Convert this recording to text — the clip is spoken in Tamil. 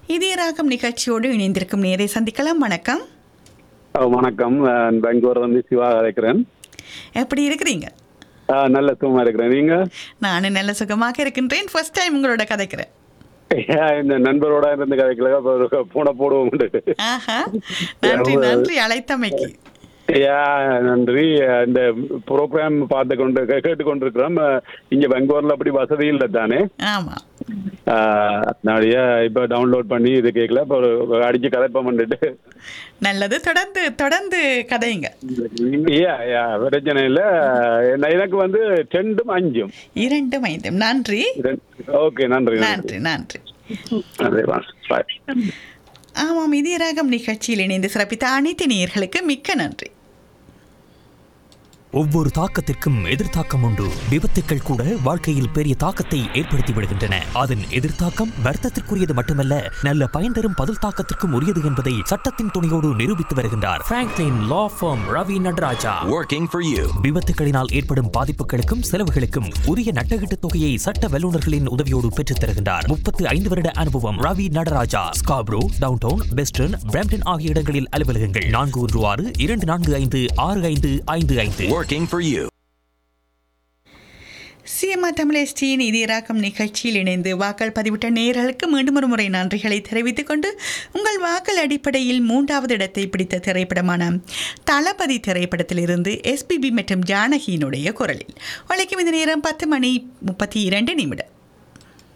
இதய ராகம் நிகழ்ச்சியோடு இணைந்திருக்கும் நேரை சந்திக்கலாம் வணக்கம் அஹ் வணக்கம் நான் பெங்களூர் வந்து சிவா அழைக்கிறேன் எப்படி இருக்கிறீங்க அஹ் நல்ல சுகமா இருக்கிறேன் நீங்க நானும் நல்ல சுகமாக இருக்கின்றேன் ஃபர்ஸ்ட் டைம் உங்களோட கதைக்கிறேன் ஏன் இந்த நண்பரோட இருந்து கதைக்கல போன போடுவோம் ஆஹா நன்றி நன்றி அழைத்தமைக்கு யா நன்றி இந்த ப்ரோக்ராம் பார்த்து கொண்டு கே- கேட்டுக்கொண்டிருக்கிறோம் அஹ் இங்க பெங்களூர்ல அப்படி வசதி இல்லை தானே ஆமா அஹ் நிறைய இப்ப டவுன்லோட் பண்ணி இது கேட்கல இப்போ ஒரு அடிச்சு கதைப்பம் பண்ணிட்டு நல்லது தொடர்ந்து தொடர்ந்து கதைங்க யா யா பிரச்சனை இல்லை என்ன- எனக்கு வந்து ரெண்டும் அஞ்சும் இரண்டும் ஐந்தும் நன்றி ஓகே நன்றி நன்றி நன்றி நன்றி பாய் ஆமாம் இதய ராகம் நிகழ்ச்சியில் இணைந்து சிறப்பித்த அனைத்து நேயர்களுக்கு மிக்க நன்றி ஒவ்வொரு தாக்கத்திற்கும் எதிர்த்தாக்கம் உண்டு விபத்துக்கள் கூட வாழ்க்கையில் பெரிய தாக்கத்தை ஏற்படுத்தி விடுகின்றன அதன் எதிர்த்தாக்கம் வர்த்தத்திற்குரியது மட்டுமல்ல நல்ல பயன் தரும் பதில் தாக்கத்திற்கும் உரியது என்பதை சட்டத்தின் துணையோடு நிரூபித்து வருகின்றார் Franklin law firm Ravi Nataraja Working for you. விபத்துகளினால் ஏற்படும் பாதிப்புகளுக்கும் செலவுகளுக்கும் உரிய நட்டகீட்டு தொகையை சட்ட வல்லுநர்களின் உதவியோடு பெற்றுத் தருகின்றார் முப்பத்து ஐந்து வருட அனுபவம் Ravi Nataraja Scarborough downtown western Brampton ஆகிய இடங்களில் அலுவலகங்கள் நான்கு ஒன்று ஆறு இரண்டு நான்கு ஐந்து ஆறு ஐந்து ஐந்து ஐந்து Working for you. சிஎம்ஆ தமிழஸ்டியின் இதய ராகம் நிகழ்ச்சியில் இணைந்து வாக்கள் பதிவிட்ட நேயர்களுக்கு மீண்டும் ஒரு முறை நன்றிகளை தெரிவித்துக் கொண்டு உங்கள் வாக்கள் அடிப்படையில் மூன்றாவது இடத்தை பிடித்த திரைப்படமான தளபதி திரைப்படத்திலிருந்து எஸ்பிபி மற்றும் ஜானகியினுடைய குரலில் உழைக்கும் இந்த நேரம் பத்து மணி முப்பத்தி இரண்டு நிமிடம்